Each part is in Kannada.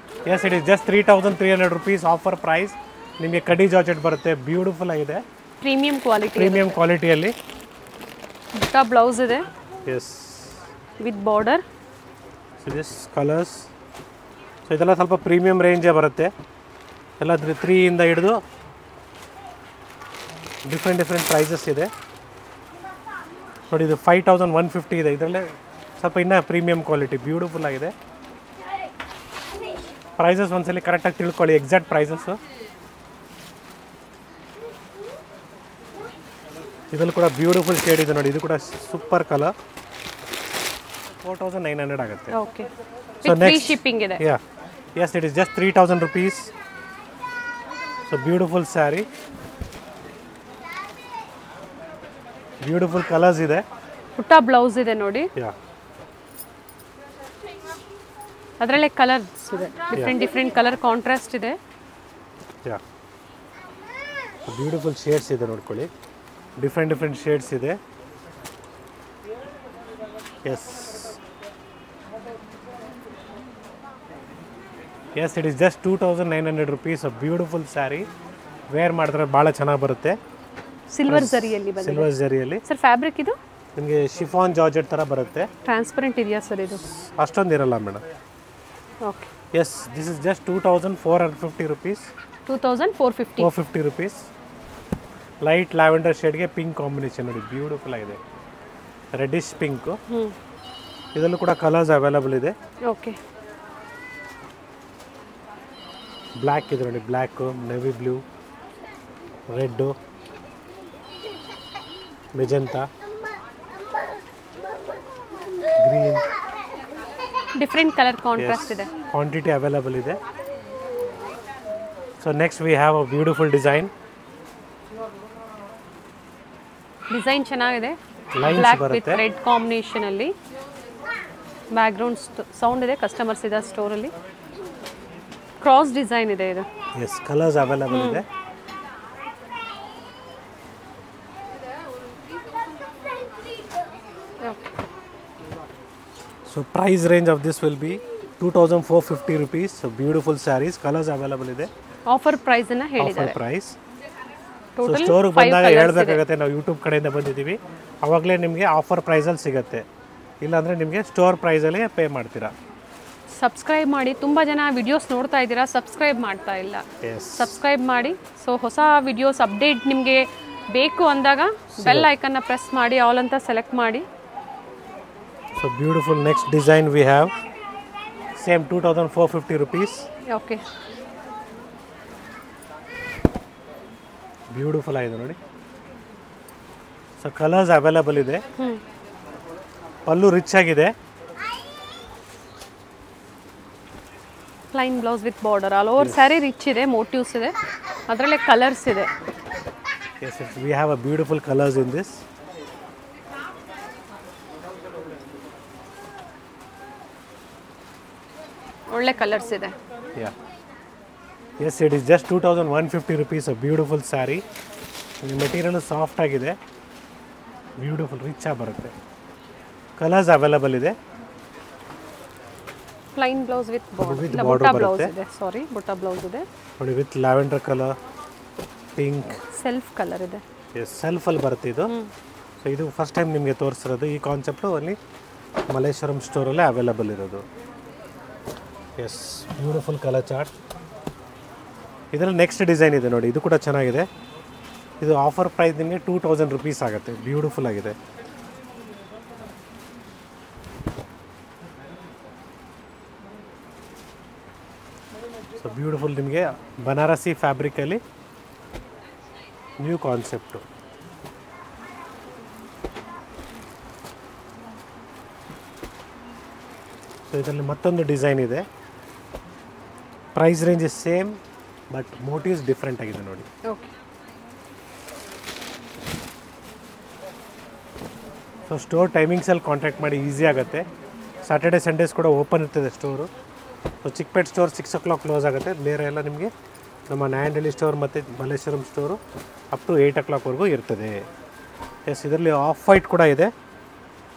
S it is just three thousand three hundred rupees offer price ನಿಮಗೆ ಕಡಿ ಜಾರ್ಜೆಟ್ ಬರುತ್ತೆ ಬ್ಯೂಟಿಫುಲ್ ಆಗಿದೆ ಪ್ರೀಮಿಯಂ ಕ್ವಾಲಿಟಿ ಪ್ರೀಮಿಯಂ ಕ್ವಾಲಿಟಿಯಲ್ಲಿ ಬುಟ್ಟ ಬ್ಲೌಸ್ ಇದೆ yes with border so this colours so ಇದೆಲ್ಲ ಸ್ವಲ್ಪ ಪ್ರೀಮಿಯಂ ರೇಂಜೇ ಬರುತ್ತೆ ಎಲ್ಲ ತ್ರೀಯಿಂದ ಹಿಡಿದು ಡಿಫ್ರೆಂಟ್ ಡಿಫ್ರೆಂಟ್ ಪ್ರೈಸಸ್ ಇದೆ ನೋಡಿ ಇದು ಫೈವ್ ತೌಸಂಡ್ ಒನ್ ಫಿಫ್ಟಿ ಇದೆ ಇದರಲ್ಲೇ ಸ್ವಲ್ಪ ಇನ್ನೂ ಪ್ರೀಮಿಯಂ ಕ್ವಾಲಿಟಿ ಬ್ಯೂಟಿಫುಲ್ ಆಗಿದೆ ಪ್ರೈಸಸ್ ಒಂದ್ಸಲಿ ಕರೆಕ್ಟಾಗಿ ತಿಳ್ಕೊಳ್ಳಿ ಎಕ್ಸಾಕ್ಟ್ ಪ್ರೈಸಸ್ಸು ಇದರಲ್ಲಿ ಕೂಡ ಬ್ಯೂಟಿಫುಲ್ ಶೇಡ್ ಇದೆ ನೋಡಿ ಇದು ಕೂಡ super colour four thousand nine hundred ಆಗುತ್ತೆ okay So with free next- shipping ಇದೆ Yeah. Yes, it is just 3000 rupees. So beautiful saree. Beautiful colors ಇದೆ. ಪುಟ್ಟ ಬ್ಲೌಸ್ ಇದೆ ನೋಡಿ Yeah. ಅದರಲ್ಲೇ ಕಲರ್ಸ್ ಇದೆ ಡಿಫ್ರೆಂಟ್ ಡಿಫ್ರೆಂಟ್ ಕಲರ್ ಕಾಂಟ್ರಾಸ್ಟ್ ಇದೆ Yeah. So beautiful shades ಇದೆ ನೋಡ್ಕೊಳ್ಳಿ. ಡಿಫ್ರೆಂಟ್ ಡಿಫ್ರೆಂಟ್ ಶೇಡ್ಸ್ ಇದೆ. Yes. Yes it is just two thousand nine hundred rupees beautiful sari wear ಮಾಡಿದ್ರೆ ಭಾಳ ಚೆನ್ನಾಗಿ ಬರುತ್ತೆ ಸಿಲ್ವರ್ ಜರಿಯಲ್ಲಿ ಬಂದಿದೆ ಸಿಲ್ವರ್ ಜರಿಯಲ್ಲಿ ಸರ್ ಫ್ಯಾಬ್ರಿಕ್ ಇದು ನಿಮಗೆ ಶಿಫಾನ್ ಜಾರ್ಜೆಟ್ ಥರ ಬರುತ್ತೆ ಟ್ರಾನ್ಸ್ಪರೆಂಟ್ ಇದೆಯಾ ಸರ್ ಇದು ಅಷ್ಟೊಂದು ಇರಲ್ಲ madam okay yes this is just two thousand four hundred fifty rupees two thousand four fifty four fifty rupees light lavender ಶೇಡ್ಗೆ ಪಿಂಕ್ ಕಾಂಬಿನೇಷನ್ ನೋಡಿ ಬ್ಯೂಟಿಫುಲ್ ಆಗಿದೆ ರೆಡ್ಡಿಶ್ ಪಿಂಕು ಹ್ಞೂ ಇದರಲ್ಲೂ ಕೂಡ ಕಲರ್ಸ್ ಅವೈಲಬಲ್ ಇದೆ ಓಕೆ ಬ್ಲ್ಯಾಕ್ ಇದೆ ನೋಡಿ black navy blue red magenta green different colour contrast ಇದೆ ಕ್ವಾಂಟಿಟಿ ಅವೈಲಬಲ್ ಇದೆ so next we have a beautiful design design ಚೆನ್ನಾಗಿದೆ ಲೈನ್ಸ್ ಬ್ಲ್ಯಾಕ್ ವಿತ್ ಬರುತ್ತೆ ರೆಡ್ ಕಾಂಬಿನೇಷನ್ ಅಲ್ಲಿ ಬ್ಯಾಕ್ಗ್ರೌಂಡ್ ಸೌಂಡ್ ಇದೆ ಕಸ್ಟಮರ್ಸ್ ಇದೆ ಸ್ಟೋರಲ್ಲಿ ಕ್ರಾಸ್ ಡಿಸೈನ್ ಇದೆ ಇದು ಎಸ್ ಕಲರ್ಸ್ ಅವೈಲಬಲ್ ಇದೆ so price range of this will be two thousand four fifty rupees beautiful sarees colours available ಇದೆ ಆಫರ್ ಪ್ರೈಸ್ ಅನ್ನ ಆಫರ್ ಹೇಳಿದ್ದಾರೆ ಪ್ರೈಸ್ ಸೊ ಟೋಟಲ್ ಸ್ಟೋರ್ಗೆ ಫೈವ್ ಬಂದಾಗ ಕಲರ್ಸ್ ಇದೆ ಹೇಳ್ಬೇಕಾಗತ್ತೆ ನಾವು ಯೂಟ್ಯೂಬ್ ಕಡೆಯಿಂದ ಬಂದಿದ್ದೀವಿ ಅವಾಗಲೇ ನಿಮಗೆ ಆಫರ್ ಪ್ರೈಸಲ್ಲಿ ಸಿಗುತ್ತೆ ಇಲ್ಲಾಂದರೆ ನಿಮಗೆ ಸ್ಟೋರ್ ಪ್ರೈಸಲ್ಲಿ ಪೇ ಮಾಡ್ತೀರಾ ಸಬ್ಸ್ಕ್ರೈಬ್ ಮಾಡಿ ತುಂಬ ಜನ ವಿಡಿಯೋಸ್ ನೋಡ್ತಾ ಇದ್ದೀರಾ ಸಬ್ಸ್ಕ್ರೈಬ್ ಮಾಡ್ತಾ ಇಲ್ಲ ಎಸ್ ಸಬ್ಸ್ಕ್ರೈಬ್ ಮಾಡಿ ಸೊ ಹೊಸ ವಿಡಿಯೋಸ್ ಅಪ್ಡೇಟ್ ನಿಮಗೆ ಬೇಕು ಅಂದಾಗ ಬೆಲ್ ಐಕನ್ನ ಪ್ರೆಸ್ ಮಾಡಿ ಆಲ್ ಅಂತ ಸೆಲೆಕ್ಟ್ ಮಾಡಿ so beautiful next design we have same two thousand four fifty rupees okay beautiful ಆಗಿದೆ ನೋಡಿ ಸೊ ಕಲರ್ಸ್ ಅವೈಲಬಲ್ ಇದೆ ಹ್ಞೂ ಪಲ್ಲು ರಿಚ್ ಆಗಿದೆ plain blouse with border all over sari rich ಇದೆ ಮೋಟಿವ್ಸ್ ಇದೆ ಅದರಲ್ಲೇ ಕಲರ್ಸ್ ಇದೆ yes yes we have a beautiful colours in this ಒಳ್ಳೆ ಕಲರ್ಸ್ ಇದೆ yeah yes it is just two thousand one fifty rupees beautiful sari material soft ಆಗಿದೆ ಬ್ಯೂಟಿಫುಲ್ ರಿಚ್ ಆಗಿ ಬರುತ್ತೆ ಕಲರ್ಸ್ ಅವೈಲಬಲ್ ಇದೆ plain blouse with border with ಇಲ್ಲ border ಬುಟ್ಟ ಬ್ಲೌಸ್ ಬರುತ್ತೆ. ಇದೆ ಸಾರಿ ಬುಟ್ಟ ಬ್ಲೌಸ್ ಇದೆ ನೋಡಿ with lavender colour pink self colour ಇದೆ ಎಸ್ ಸೆಲ್ಫಲ್ಲಿ ಬರುತ್ತೆ ಇದು ಸೊ ಇದು ಫಸ್ಟ್ ಟೈಮ್ ನಿಮಗೆ ತೋರಿಸಿರೋದು ಈ ಕಾನ್ಸೆಪ್ಟು ಅಲ್ಲಿ ಮಲ್ಲೇಶ್ವರಂ ಸ್ಟೋರಲ್ಲೇ ಅವೈಲಬಲ್ ಇರೋದು ಎಸ್ ಬ್ಯೂಟಿಫುಲ್ ಕಲರ್ ಚಾರ್ಟ್ ಇದರಲ್ಲಿ ನೆಕ್ಸ್ಟ್ ಡಿಸೈನ್ ಇದೆ ನೋಡಿ ಇದು ಕೂಡ ಚೆನ್ನಾಗಿದೆ ಇದು ಆಫರ್ ಪ್ರೈಸ್ ನಿಮಗೆ ಟೂ ತೌಸಂಡ್ ರುಪೀಸ್ ಆಗುತ್ತೆ ಬ್ಯೂಟಿಫುಲ್ ಆಗಿದೆ ಸೊ ಬ್ಯೂಟಿಫುಲ್ ನಿಮಗೆ ಬನಾರಸಿ ಫ್ಯಾಬ್ರಿಕಲ್ಲಿ ನ್ಯೂ ಕಾನ್ಸೆಪ್ಟು ಸೊ ಇದರಲ್ಲಿ ಮತ್ತೊಂದು ಡಿಸೈನ್ ಇದೆ price range is same but motifs different ಆಗಿದೆ ನೋಡಿ ಓಕೆ ಸೊ ಸ್ಟೋರ್ ಟೈಮಿಂಗ್ಸಲ್ಲಿ ಕಾಂಟ್ಯಾಕ್ಟ್ ಮಾಡಿ ಈಸಿ ಆಗುತ್ತೆ ಸ್ಯಾಟರ್ಡೆ ಸಂಡೇಸ್ ಕೂಡ ಓಪನ್ ಇರ್ತದೆ store so Chickpet store six ಓ ಕ್ಲಾಕ್ ಕ್ಲೋಸ್ ಆಗುತ್ತೆ ಬೇರೆ ಎಲ್ಲ ನಿಮಗೆ ನಮ್ಮ ನಾಯಂಡಳ್ಳಿ ಸ್ಟೋರ್ ಮತ್ತು Malleshwaram store up to eight ಓ ಕ್ಲಾಕ್ವರೆಗೂ ಇರ್ತದೆ ಎಸ್ ಇದರಲ್ಲಿ ಆಫ್ ವೈಟ್ ಕೂಡ ಇದೆ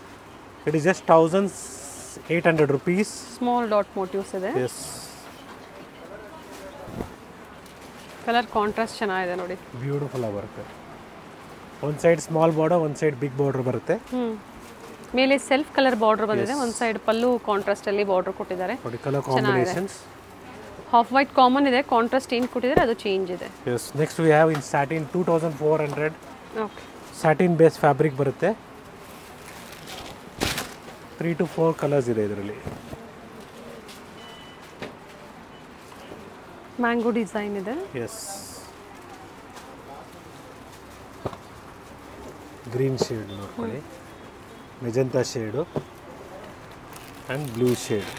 it is just thousands eight hundred rupees small dot motives ಇದೆ ಎಸ್ ಕಲರ್ ಕಾಂಟ್ರಾಸ್ಟ್ ಚೆನ್ನಾಗಿದೆ ನೋಡಿ ಬ್ಯೂಟಿಫುಲ್ ಆಗಿ ಬರುತ್ತೆ ಒಂದು ಸೈಡ್ ಸ್ಮಾಲ್ ಬಾರ್ಡರ್ ಒಂದು ಸೈಡ್ ಬಿಗ್ ಬಾರ್ಡರ್ ಬರುತ್ತೆ ಹ್ಞೂ ಮೇಲೆ ಸೆಲ್ಫ್ ಕಲರ್ ಬಾರ್ಡರ್ ಬಂದಿದೆ ಒಂದು ಸೈಡ್ ಪಲ್ಲು ಕಾಂಟ್ರಾಸ್ಟ್ ಅಲ್ಲಿ ಬಾರ್ಡರ್ ಕೊಟ್ಟಿದ್ದಾರೆ ನೋಡಿ colour combinations half white common ಇದೆ ಕಾಂಟ್ರಾಸ್ಟ್ ಏನು ಕೊಟ್ಟಿದ್ದಾರೆ ಅದು ಚೇಂಜ್ ಇದೆ yes next we have in satin two thousand four hundred okay satin base fabric ಬರುತ್ತೆ ತ್ರೀ ಟು ಫೋರ್ ಕಲರ್ಸ್ ಇದೆ ಇದರಲ್ಲಿ ಮ್ಯಾಂಗೋ ಡಿಸೈನ್ ಇದೆ ಎಸ್ ಗ್ರೀನ್ ಶೇಡ್ ನೋಡ್ಕೊಳ್ಳಿ magenta shade and blue shade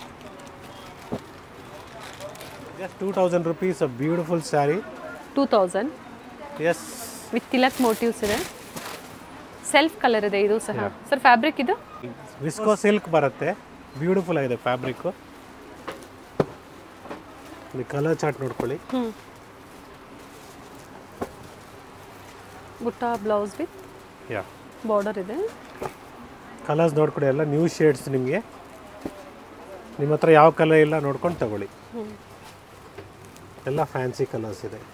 just two thousand rupees a beautiful sari two thousand yes with tilak motifs ಇದೆ ಸೆಲ್ಫ್ ಕಲರ್ ಇದೆ ಇದು ಸಹ ಸರ್ ಫ್ಯಾಬ್ರಿಕ್ ಇದು ವಿಸ್ಕೋ ಸಿಲ್ಕ್ ಬರುತ್ತೆ ಬ್ಯೂಟಿಫುಲ್ ಆಗಿದೆ ಫ್ಯಾಬ್ರಿಕ್ಕು ಕಲರ್ ಚಾರ್ಟ್ ನೋಡ್ಕೊಳ್ಳಿ ಹ್ಞೂ ಬುಟ್ಟ ಬ್ಲೌಸ್ ವಿತ್ ಯಾ ಬಾರ್ಡರ್ ಇದೆ ಕಲರ್ಸ್ ನೋಡ್ಕೊಳ್ಳಿ ಎಲ್ಲ ನ್ಯೂ ಶೇಡ್ಸ್ ನಿಮಗೆ ನಿಮ್ಮ ಹತ್ರ ಯಾವ ಕಲರ್ ಇಲ್ಲ ನೋಡ್ಕೊಂಡು ತಗೊಳ್ಳಿ ಎಲ್ಲ ಫ್ಯಾನ್ಸಿ ಕಲರ್ಸ್ ಇದೆ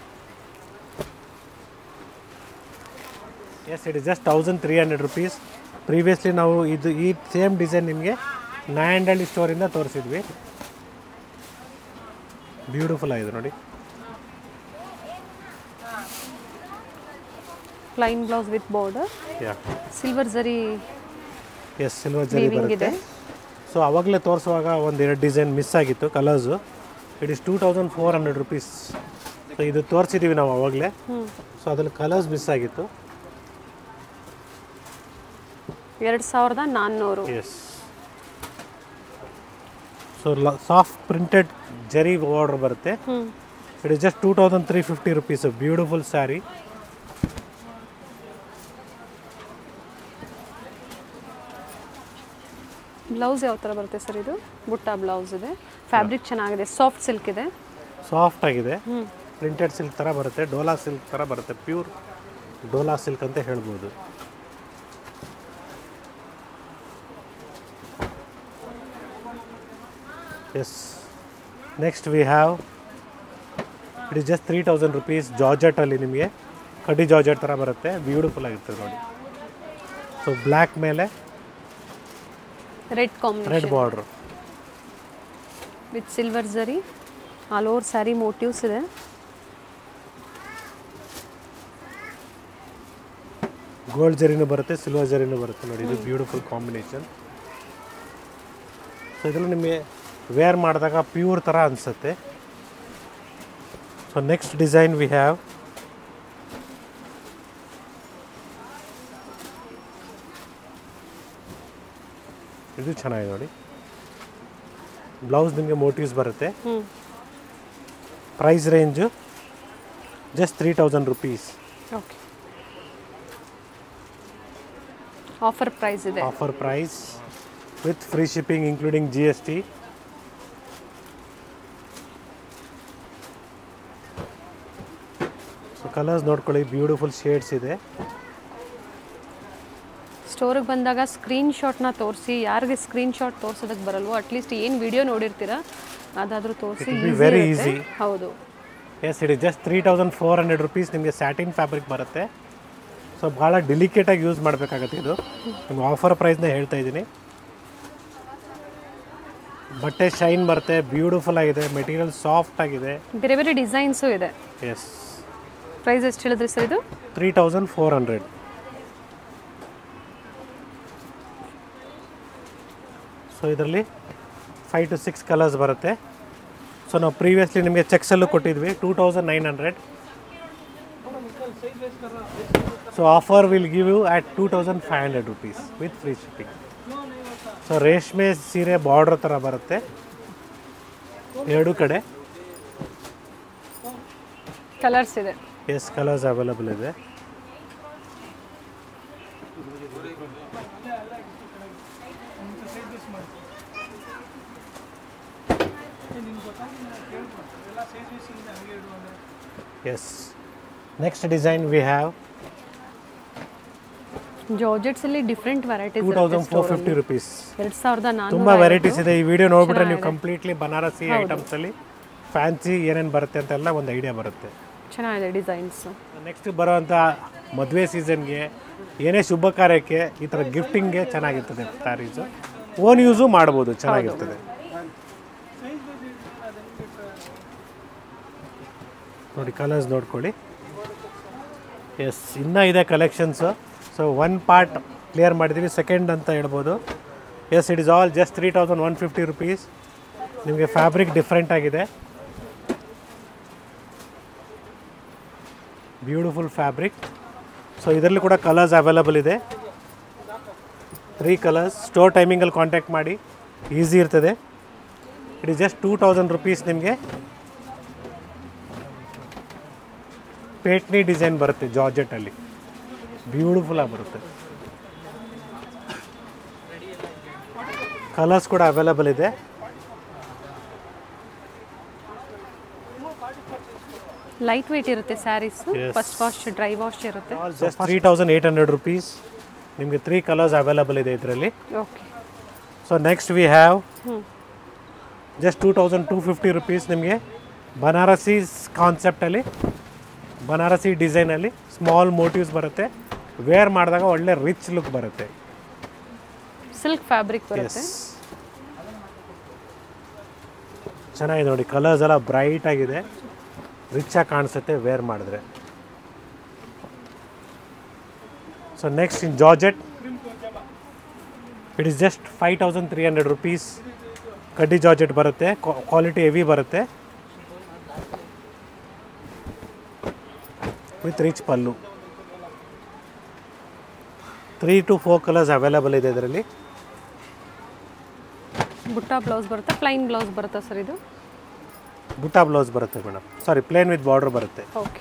yes it is just thousand three hundred rupees previously ನಾವು ಇದು ಈ ಸೇಮ್ ಡಿಸೈನ್ ನಿಮಗೆ ನಾಯಂಡಳ್ಳಿ ಸ್ಟೋರಿಂದ ತೋರಿಸಿದ್ವಿ ಬ್ಯೂಟಿಫುಲ್ ಆಗಿದೆ ನೋಡಿ plain blouse with border yeah silver zari yes silver zari weaving ಬರುತ್ತೆ ಇದೆ ಸೊ ಅವಾಗಲೇ ತೋರಿಸುವಾಗ ಒಂದು ಎರಡು ಡಿಸೈನ್ ಮಿಸ್ ಆಗಿತ್ತು colours it is two thousand four hundred rupees so ಇದು ತೋರಿಸಿದ್ದೀವಿ ನಾವು ಅವಾಗಲೇ ಹ್ಞೂ ಸೊ ಅದ್ರಲ್ಲಿ ಕಲರ್ಸ್ ಮಿಸ್ ಆಗಿತ್ತು ಎರಡು ಸಾವಿರದ ನಾನ್ನೂರು yes so soft printed zari order ಬರುತ್ತೆ ಹ್ಞೂ it is just two thousand three fifty rupees beautiful sari blouse ಯಾವ ಥರ ಬರುತ್ತೆ ಸರ್ ಇದು ಬುಟ್ಟ ಬ್ಲೌಸ್ ಇದೆ ಫ್ಯಾಬ್ರಿಕ್ ಚೆನ್ನಾಗಿದೆ ಸಾಫ್ಟ್ ಸಿಲ್ಕ್ ಇದೆ ಸಾಫ್ಟ್ ಆಗಿದೆ ಹ್ಞೂ ಪ್ರಿಂಟೆಡ್ ಸಿಲ್ಕ್ ಥರ ಬರುತ್ತೆ ಡೋಲಾ ಸಿಲ್ಕ್ ಥರ ಬರುತ್ತೆ ಪ್ಯೂರ್ ಡೋಲಾ ಸಿಲ್ಕ್ ಅಂತ ಹೇಳ್ಬೋದು yes next we have it is just three thousand rupees ಜಾರ್ಜೆಟಲ್ಲಿ ನಿಮಗೆ ಕಡ್ಡಿ ಜಾರ್ಜೆಟ್ ಥರ ಬರುತ್ತೆ ಬ್ಯೂಟಿಫುಲ್ ಆಗಿರ್ತದೆ ನೋಡಿ ಸೊ ಬ್ಲ್ಯಾಕ್ ಮೇಲೆ red red combination border with silver zari all over sari motifs ಇದೆ ಗೋಲ್ಡ್ ಜರಿನೂ ಬರುತ್ತೆ ಸಿಲ್ವರ್ ಜರಿನೂ ಬರುತ್ತೆ ನೋಡಿ ಇದು ಬ್ಯೂಟಿಫುಲ್ ಕಾಂಬಿನೇಷನ್ ಸೊ ಇದರಲ್ಲಿ ನಿಮಗೆ ವೇರ್ ಮಾಡಿದಾಗ ಪ್ಯೂರ್ ಥರ ಅನಿಸುತ್ತೆ so next design we have ಇದು ಚೆನ್ನಾಗಿದೆ ನೋಡಿ ಬ್ಲೌಸ್ ನಿಮಗೆ ಮೋಟಿವ್ಸ್ ಬರುತ್ತೆ ಹ್ಞೂ price range just three thousand rupees okay offer price ಇದೆ offer price with free shipping including G S T so colours ನೋಡ್ಕೊಳ್ಳಿ ಬ್ಯೂಟಿಫುಲ್ ಶೇಡ್ಸ್ ಇದೆ ಸ್ಟೋರಿಗೆ ಬಂದಾಗ ಸ್ಕ್ರೀನ್ ಶಾಟ್ನ ತೋರಿಸಿ ಯಾರಿಗೆ ಸ್ಕ್ರೀನ್ ಶಾಟ್ ತೋರ್ಸೋದಕ್ಕೆ ಬರಲ್ವೋ ಅಟ್ಲೀಸ್ಟ್ ಏನು ವಿಡಿಯೋ ನೋಡಿರ್ತೀರಾ ಅದಾದರೂ ತೋರಿಸಿ It will be very easy. ಹೌದು yes it is just three thousand four hundred rupees ನಿಮಗೆ ಸ್ಯಾಟಿನ್ ಫ್ಯಾಬ್ರಿಕ್ ಬರುತ್ತೆ ಸೊ ಭಾಳ ಡೆಲಿಕೇಟಾಗಿ ಯೂಸ್ ಮಾಡಬೇಕಾಗತ್ತೆ ಇದು ನಿಮ್ಗೆ ಆಫರ್ ಪ್ರೈಸ್ನ ಹೇಳ್ತಾ ಇದ್ದೀನಿ ಬಟ್ಟೆ ಶೈನ್ ಬರುತ್ತೆ ಬ್ಯೂಟಿಫುಲ್ ಆಗಿದೆ ಮೆಟೀರಿಯಲ್ ಸಾಫ್ಟ್ ಆಗಿದೆ ಬೇರೆ ಬೇರೆ ಡಿಸೈನ್ಸು ಇದೆ ಎಸ್ ಪ್ರೈಸ್ ಎಷ್ಟು ಹೇಳಿದ್ರಿ ಸರ್ ಇದು three thousand four hundred so ಇದರಲ್ಲಿ ಫೈವ್ ಟು ಸಿಕ್ಸ್ ಕಲರ್ಸ್ ಬರುತ್ತೆ ಸೊ ನಾವು ಪ್ರೀವಿಯಸ್ಲಿ ನಿಮಗೆ ಚೆಕ್ಸಲ್ಲೂ ಕೊಟ್ಟಿದ್ವಿ two thousand nine hundred so offer will give you at two thousand five hundred rupees with free shipping so ರೇಷ್ಮೆ ಸೀರೆ ಬಾರ್ಡರ್ ಥರ ಬರುತ್ತೆ ಎರಡೂ ಕಡೆ ಕಲರ್ಸ್ ಇದೆ ಎಸ್ ಕಲರ್ಸ್ ಅವೈಲಬಲ್ ಇದೆ yes next design we have georgettes ಅಲ್ಲಿ different varieties two thousand four fifty rupees ಎರಡು ಸಾವಿರದ ನಾನ್ನೂರ ತುಂಬ ವೆರೈಟೀಸ್ ಇದೆ ಈ ವಿಡಿಯೋ ನೋಡ್ಬಿಟ್ರೆ ನೀವು ಕಂಪ್ಲೀಟ್ಲಿ ಬನಾರಸಿ ಐಟಮ್ಸ್ ಅಲ್ಲಿ ಫ್ಯಾನ್ಸಿ ಏನೇನು ಬರುತ್ತೆ ಅಂತೆಲ್ಲ ಒಂದು ಐಡಿಯಾ ಬರುತ್ತೆ ಚೆನ್ನಾಗಿದೆ ಡಿಸೈನ್ಸ್ ನೆಕ್ಸ್ಟ್ ಬರೋವಂಥ ಮದುವೆ ಸೀಸನ್ಗೆ ಏನೇ ಶುಭ ಕಾರ್ಯಕ್ಕೆ ಈ ಥರ ಗಿಫ್ಟಿಂಗ್ಗೆ ಚೆನ್ನಾಗಿರ್ತದೆ ಸ್ಯಾರೀಸು ಓನ್ ಯೂಸು ಮಾಡ್ಬೋದು ಚೆನ್ನಾಗಿರ್ತದೆ ನೋಡಿ ಕಲರ್ಸ್ ನೋಡ್ಕೊಳ್ಳಿ ಎಸ್ ಇನ್ನೂ ಇದೆ collections so one part clear ಮಾಡಿದ್ದೀವಿ ಸೆಕೆಂಡ್ ಅಂತ ಹೇಳ್ಬೋದು yes it is all just three thousand one fifty rupees ನಿಮಗೆ ಫ್ಯಾಬ್ರಿಕ್ ಡಿಫ್ರೆಂಟ್ ಆಗಿದೆ ಬ್ಯೂಟಿಫುಲ್ ಫ್ಯಾಬ್ರಿಕ್ ಸೊ ಇದರಲ್ಲಿ ಕೂಡ ಕಲರ್ಸ್ ಅವೈಲಬಲ್ ಇದೆ ತ್ರೀ ಕಲರ್ಸ್ ಸ್ಟೋರ್ ಟೈಮಿಂಗಲ್ಲಿ ಕಾಂಟ್ಯಾಕ್ಟ್ ಮಾಡಿ ಈಸಿ ಇರ್ತದೆ it is just two thousand rupees ನಿಮಗೆ ಪೇಟ್ನಿ ಡಿಸೈನ್ ಬರುತ್ತೆ ಜಾರ್ಜೆಟಲ್ಲಿ ಬ್ಯೂಟಿಫುಲ್ ಆಗಿ ಬರುತ್ತೆ ಕಲರ್ಸ್ ಕೂಡ ಅವೈಲಬಲ್ ಇದೆ ಲೈಟ್ ವೆಯ್ಟ್ ಇರುತ್ತೆ sarees Yes. First wash dry wash ಇರುತ್ತೆ just three thousand eight hundred rupees ನಿಮಗೆ ತ್ರೀ ಕಲರ್ಸ್ ಅವೈಲಬಲ್ ಇದೆ ಇದರಲ್ಲಿ okay so next we have hmm just two thousand two fifty rupees ನಿಮಗೆ ಬನಾರಸಿ ಕಾನ್ಸೆಪ್ಟಲ್ಲಿ ಬನಾರಸಿ ಡಿಸೈನಲ್ಲಿ ಸ್ಮಾಲ್ ಮೋಟಿವ್ಸ್ ಬರುತ್ತೆ ವೇರ್ ಮಾಡಿದಾಗ ಒಳ್ಳೆ ರಿಚ್ ಲುಕ್ ಬರುತ್ತೆ ಸಿಲ್ಕ್ ಫ್ಯಾಬ್ರಿಕ್ ಬರುತ್ತೆ ಎಸ್ ಚೆನ್ನಾಗಿದೆ ನೋಡಿ ಕಲರ್ಸ್ ಎಲ್ಲ ಬ್ರೈಟ್ ಆಗಿದೆ ರಿಚ್ ಆಗಿ ಕಾಣಿಸುತ್ತೆ ವೇರ್ ಮಾಡಿದ್ರೆ so next in georgette it is just five thousand three hundred rupees ಕಡ್ಡಿ ಜಾರ್ಜೆಟ್ ಬರುತ್ತೆ ಕ್ವಾಲಿಟಿ ಹೆವಿ ಬರುತ್ತೆ with rich pallu three to four colours available ಇದೆ ಇದರಲ್ಲಿ ಬುಟ್ಟ ಬ್ಲೌಸ್ ಬರುತ್ತೆ ಪ್ಲೈನ್ ಬ್ಲೌಸ್ ಬರುತ್ತಾ ಸರ್ ಇದು ಬುಟಾ ಬ್ಲೌಸ್ ಬರುತ್ತೆ madam sari plain with border ಬರುತ್ತೆ okay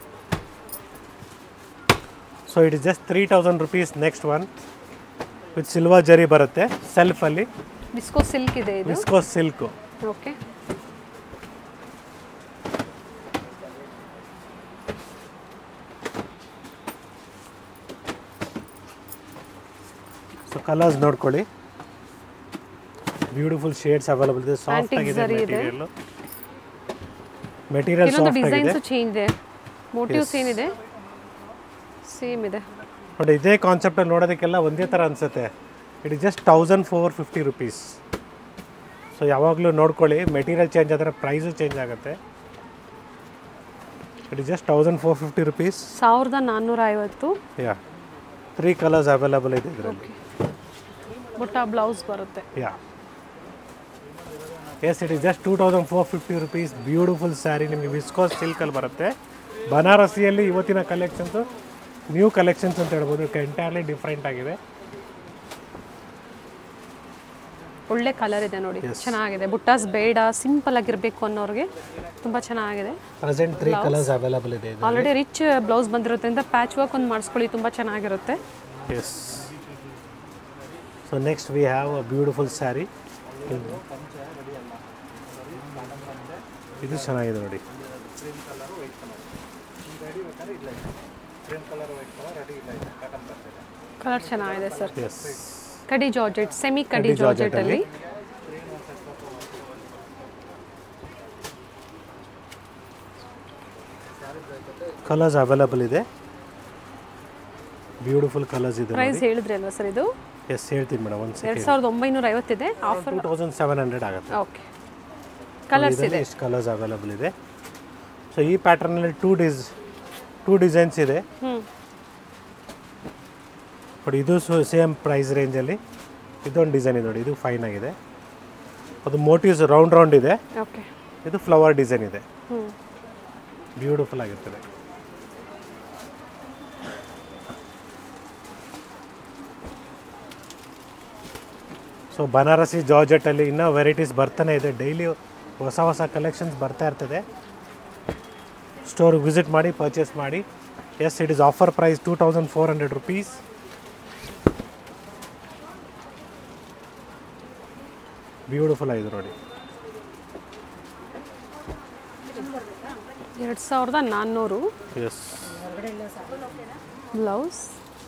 so it is just three thousand rupees next one with silver zari ಬರುತ್ತೆ ಸೆಲ್ಫಲ್ಲಿ ಡಿಸ್ಕೋ ಸಿಲ್ಕ್ ಇದೆ ಇದು viscose silk okay so colours ನೋಡ್ಕೊಳ್ಳಿ ಬ್ಯೂಟಿಫುಲ್ ಶೇಡ್ಸ್ ಅವೈಲಬಲ್ ಇದೆ ಸಾಫ್ಟ್ Antique ಆಗಿದೆ zari ಇದೆ. ಮೆಟೀರಿಯಲ್ ಮೆಟೀರಿಯಲ್ ಕೆಲವೊಂದು ಸಾಫ್ಟ್ ಆಗಿದೆ ಡಿಸೈನ್ಸ್ ಚೇಂಜ್ ಇದೆ ಮೋಟಿವ್ಸ್ ಏನಿದೆ ಸೇಮ್ ಇದೆ ನೋಡಿ ಇದೇ ಕಾನ್ಸೆಪ್ಟಲ್ಲಿ ನೋಡೋದಕ್ಕೆಲ್ಲ ಒಂದೇ ಥರ ಅನಿಸುತ್ತೆ it is just thousand four fifty rupees so ಯಾವಾಗಲೂ ನೋಡ್ಕೊಳ್ಳಿ ಮೆಟೀರಿಯಲ್ ಚೇಂಜ್ ಆದರೆ ಪ್ರೈಸು ಚೇಂಜ್ ಆಗುತ್ತೆ it is just thousand four fifty rupees ಸಾವಿರದ ನಾನ್ನೂರ ಐವತ್ತು ಯಾ ತ್ರೀ ಕಲರ್ಸ್ ಅವೈಲಬಲ್ ಇದೆ ಇದರಲ್ಲಿ ಬುಟ್ಟ ಬ್ಲೌಸ್ ಬರುತ್ತೆ yeah yes it is just two thousand four fifty rupees beautiful sari ನಿಮಗೆ ವಿಸ್ಕೋಸ್ ಸಿಲ್ಕಲ್ಲಿ ಬರುತ್ತೆ ಬನಾರಸಿಯಲ್ಲಿ ಇವತ್ತಿನ ಕಲೆಕ್ಷನ್ಸು ನ್ಯೂ ಕಲೆಕ್ಷನ್ಸ್ ಅಂತ ಹೇಳ್ಬೋದು ಎಂಟೈರ್ಲಿ ಡಿಫ್ರೆಂಟ್ ಆಗಿದೆ ಒಳ್ಳೆ ಕಲರ್ ಇದೆ ನೋಡಿ ಚೆನ್ನಾಗಿದೆ ಬುಟ್ಟಾಸ್ ಬೇಡ ಸಿಂಪಲ್ ಆಗಿರಬೇಕು ಅನ್ನೋರಿಗೆ ತುಂಬ ಚೆನ್ನಾಗಿದೆ ಪ್ರೆಸೆಂಟ್ ತ್ರೀ ಕಲರ್ಸ್ ಅವೈಲಬಲ್ ಇದೆ ಇದು ಆಲ್ರೆಡಿ ರಿಚ್ ಬ್ಲೌಸ್ ಬಂದಿರೋದ್ರಿಂದ ಪ್ಯಾಚ್ ವರ್ಕ್ ಒಂದು ಮಾಡಿಸ್ಕೊಳ್ಳಿ ತುಂಬ ಚೆನ್ನಾಗಿರುತ್ತೆ yes so next we have a beautiful sari ಇದು ಚೆನ್ನಾಗಿದೆ ನೋಡಿ ಕಲರ್ ಚೆನ್ನಾಗಿದೆ ಸರ್ ಎಸ್ ಕಡಿ ಜಾರ್ಜೆಟ್ ಸೆಮಿ ಕಡಿ ಕಡಿ ಜಾರ್ಜೆಟ್ ಅಲ್ಲಿ ಕಲರ್ಸ್ ಅವೈಲಬಲ್ ಇದೆ ಬ್ಯೂಟಿಫುಲ್ ಕಲರ್ಸ್ ಇದೆ ಪ್ರೈಸ್ ಹೇಳಿದ್ರಿ ಅಲ್ವಾ ಸರ್ ಇದು ಎಸ್ ಹೇಳ್ತೀನಿ ಮೇಡಮ್ ಒಂದು ಎರಡು ಸೆಕೆಂಡ್ ಸಾವಿರದ ಒಂಬೈನೂರ ಐವತ್ತಿದೆ offer two thousand seven hundred ಆಗುತ್ತೆ ಓಕೆ ಕಲರ್ಸ್ ಇದೆ ಇಷ್ಟು ಕಲರ್ಸ್ ಅವೈಲಬಲ್ ಇದೆ ಸೊ ಈ ಪ್ಯಾಟರ್ನಲ್ಲಿ ಟೂ ಡಿಸ್ ಟೂ ಡಿಸೈನ್ಸ್ ಇದೆ ಹ್ಞೂ ಬಟ್ ಇದು ಸೇಮ್ ಪ್ರೈಸ್ ರೇಂಜಲ್ಲಿ ಇದೊಂದು ಡಿಸೈನ್ ಇದೆ ನೋಡಿ ಇದು ಫೈನ್ ಆಗಿದೆ ಅದು ಮೋಟಿವ್ಸ್ ರೌಂಡ್ ರೌಂಡ್ ಇದೆ ಓಕೆ ಇದು ಫ್ಲವರ್ ಡಿಸೈನ್ ಇದೆ ಹ್ಞೂ ಬ್ಯೂಟಿಫುಲ್ ಆಗಿರ್ತದೆ ಸೊ ಬನಾರಸಿ ಜಾರ್ಜೆಟಲ್ಲಿ ಇನ್ನೂ ವೆರೈಟೀಸ್ ಬರ್ತಾನೆ ಇದೆ ಡೈಲಿ ಹೊಸ ಹೊಸ ಕಲೆಕ್ಷನ್ಸ್ ಬರ್ತಾ ಇರ್ತದೆ ಸ್ಟೋರ್ ವಿಸಿಟ್ ಮಾಡಿ ಪರ್ಚೇಸ್ ಮಾಡಿ yes it is offer price two thousand four hundred rupees beautiful ಆಗಿದೆ ನೋಡಿ ಎರಡು ಸಾವಿರದ ನಾನ್ನೂರು ಎಸ್ ಬ್ಲೌಸ್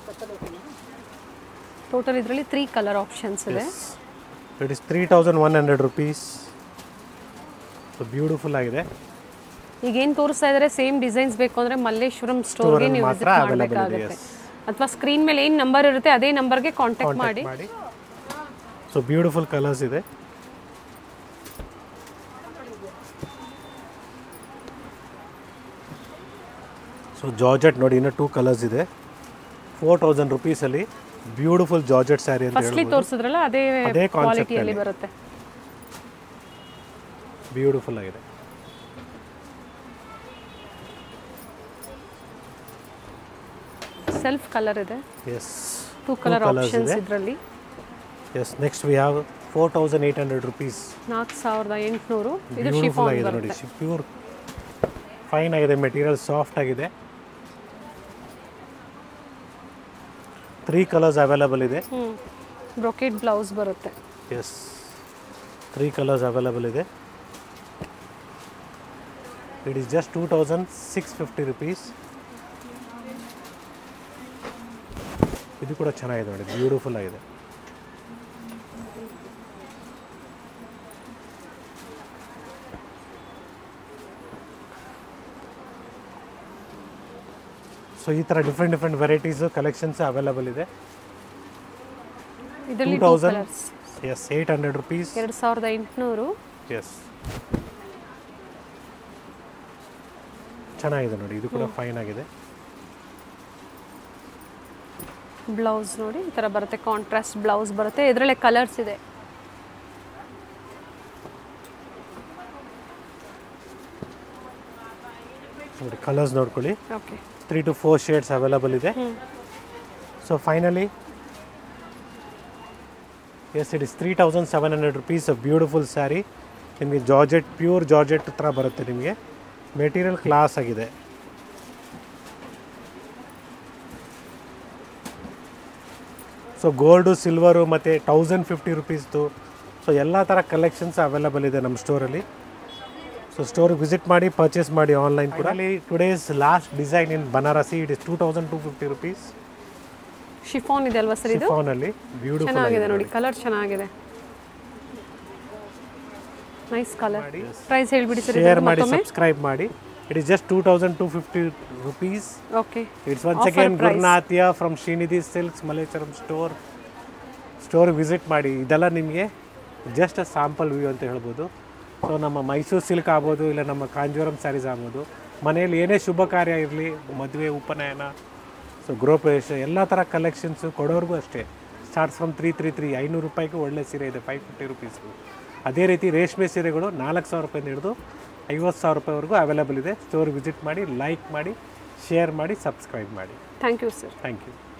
ಟೋಟಲ್ ಇದರಲ್ಲಿ ತ್ರೀ ಕಲರ್ ಆಪ್ಷನ್ಸ್ ಇದೆ it is three thousand one hundred rupees so beautiful ಆಗಿದೆ ಈಗ ಏನು ತೋರಿಸ್ತಾ ಇದ್ದಾರೆ ಸೇಮ್ ಡಿಸೈನ್ಸ್ ಬೇಕು ಅಂದರೆ ಮಲ್ಲೇಶ್ವರಂ ಸ್ಟೋರ್ಗೆ ನೀವು ಮಾತ್ರ ವಿಸಿಟ್ available ಇದೆ, ಮಾಡಬೇಕಾಗುತ್ತೆ ಅಥವಾ ಸ್ಕ್ರೀನ್ ಮೇಲೆ ಏನು ನಂಬರ್ ಇರುತ್ತೆ ಅದೇ ನಂಬರ್ಗೆ ಕಾಂಟ್ಯಾಕ್ಟ್ ಮಾಡಿ ಮಾಡಿ ಸೊ ಬ್ಯೂಟಿಫುಲ್ ಕಲರ್ಸ್ ಇದೆ ಸೊ ಜಾರ್ಜೆಟ್ ನೋಡಿ ಇನ್ನೂ ಟೂ ಕಲರ್ಸ್ ಇದೆ ಫೋರ್ ತೌಸಂಡ್ ರುಪೀಸಲ್ಲಿ ಬ್ಯೂಟಿಫುಲ್ ಜಾರ್ಜೆಟ್ ಸ್ಯಾರಿ ಅಂತ ಫಸ್ಟ್ಲಿ ಹೇಳ್ಬೋದು ತೋರಿಸಿದ್ರಲ್ಲ ಅದೇ ಅದೇ concept ಕ್ವಾಲಿಟಿಯಲ್ಲಿ ಅಲ್ಲಿ. ಬರುತ್ತೆ ಬ್ಯೂಟಿಫುಲ್ ಆಗಿದೆ ಸೆಲ್ಫ್ ಕಲರ್ ಇದೆ yes two colour colours options ಇದೆ. ಇದರಲ್ಲಿ yes next we have four thousand eight hundred rupees ನಾಲ್ಕು ಸಾವಿರದ ಎಂಟುನೂರು ಇದು ಬ್ಯೂಟಿಫುಲ್ ಶಿಫಾನ್ ಆಗಿದೆ ನೋಡಿ ಬರುತ್ತೆ ಪ್ಯೂರ್ ಫೈನ್ ಆಗಿದೆ ಮೆಟೀರಿಯಲ್ ಸಾಫ್ಟ್ ಆಗಿದೆ ತ್ರೀ ಕಲರ್ಸ್ ಅವೈಲಬಲ್ ಇದೆ ಹ್ಞೂ ಬ್ರೊಕೆಟ್ ಬ್ಲೌಸ್ ಬರುತ್ತೆ ಎಸ್ ತ್ರೀ ಕಲರ್ಸ್ ಅವೈಲಬಲ್ ಇದೆ it is just two thousand six fifty rupees ಇದು ಕೂಡ ಚೆನ್ನಾಗಿದೆ ನೋಡಿ ಬ್ಯೂಟಿಫುಲ್ ಆಗಿದೆ ಸೊ ಈ ಥರ different different varieties collections available ಇದೆ ಇದರಲ್ಲಿ two two thousand colours yes eight hundred rupees ಎರಡು ಸಾವಿರದ ಎಂಟುನೂರು ಎಸ್ ಚೆನ್ನಾಗಿದೆ ನೋಡಿ ಇದು ಕೂಡ ಫೈನ್ ಆಗಿದೆ ಬ್ಲೌಸ್ ನೋಡಿ ಈ ಥರ ಬರುತ್ತೆ ಕಾಂಟ್ರಾಸ್ಟ್ ಬ್ಲೌಸ್ ಬರುತ್ತೆ ಇದರಲ್ಲೇ ಕಲರ್ಸ್ ಇದೆ ನೋಡಿ ಕಲರ್ಸ್ ನೋಡ್ಕೊಳ್ಳಿ okay three to four shades available ಇದೆ so finally yes it is three thousand seven hundred rupees beautiful sari ನಿಮಗೆ ಜಾರ್ಜೆಟ್ ಪ್ಯೂರ್ ಜಾರ್ಜೆಟ್ ಥರ ಬರುತ್ತೆ ನಿಮಗೆ ಮೆಟೀರಿಯಲ್ ಕ್ಲಾಸ್ ಆಗಿದೆ ಸೊ ಗೋಲ್ಡು ಸಿಲ್ವರು ಮತ್ತು ತೌಸಂಡ್ ಫಿಫ್ಟಿ ರುಪೀಸ್ದು ಸೊ ಎಲ್ಲ ಥರ ಕಲೆಕ್ಷನ್ಸ್ ಅವೈಲಬಲ್ ಇದೆ ನಮ್ಮ ಸ್ಟೋರಲ್ಲಿ ಸೊ ಸ್ಟೋರಿಗೆ ವಿಸಿಟ್ ಮಾಡಿ ಪರ್ಚೇಸ್ ಮಾಡಿ ಆನ್ಲೈನ್ ಕೂಡ ಅಲ್ಲಿ today's last design in Banarasi it is two thousand two fifty rupees chiffon ಇದೆ ಅಲ್ವಾ ಸರ್ ಇದು ಫೋನಲ್ಲಿ ಬ್ಯೂಟಿಫುಲ್ ಚೆನ್ನಾಗಿದೆ ನೋಡಿ ಕಲರ್ ಚೆನ್ನಾಗಿದೆ ನೈಸ್ ಕಲರ್ ಪ್ರೈಸ್ ಹೇಳ್ಬಿಡಿ ಸರ್ ಶೇರ್ ಮಾಡಿ ಮತ್ತೊಮ್ಮೆ ಸಬ್ಸ್ಕ್ರೈಬ್ ಮಾಡಿ it is just two thousand two fifty rupees okay it's once again ಗುರುನಾಥ್ಯ from Srinidhi silks Malleshwaram store store visit ಮಾಡಿ ಇದೆಲ್ಲ ನಿಮಗೆ ಜಸ್ಟ್ ಸ್ಯಾಂಪಲ್ ವ್ಯೂ ಅಂತ ಹೇಳ್ಬೋದು ಸೊ ನಮ್ಮ ಮೈಸೂರು ಸಿಲ್ಕ್ ಆಗ್ಬೋದು ಇಲ್ಲ ನಮ್ಮ ಕಾಂಜೀವರಂ ಸ್ಯಾರೀಸ್ ಆಗ್ಬೋದು ಮನೆಯಲ್ಲಿ ಏನೇ ಶುಭ ಕಾರ್ಯ ಇರಲಿ ಮದುವೆ ಉಪನಯನ ಸೊ ಗೃಹಪ್ರವೇಶ ಎಲ್ಲ ಥರ ಕಲೆಕ್ಷನ್ಸು ಕೊಡೋರ್ಗೂ ಅಷ್ಟೇ starts from three three three ಐನೂರು ರೂಪಾಯಿಗೂ ಒಳ್ಳೆ ಸೀರೆ ಇದೆ ಫೈವ್ ಫಿಫ್ಟಿ ರುಪೀಸ್ಗೂ ಅದೇ ರೀತಿ ರೇಷ್ಮೆ ಸೀರೆಗಳು ನಾಲ್ಕು ಸಾವಿರ ರೂಪಾಯಿಂದ ಹಿಡಿದು ಐವತ್ತು ಸಾವಿರ ರೂಪಾಯಿವರೆಗೂ ಅವೈಲೇಬಲ್ ಇದೆ ಸ್ಟೋರ್ ವಿಸಿಟ್ ಮಾಡಿ ಲೈಕ್ ಮಾಡಿ ಶೇರ್ ಮಾಡಿ ಸಬ್ಸ್ಕ್ರೈಬ್ ಮಾಡಿ thank you sir thank you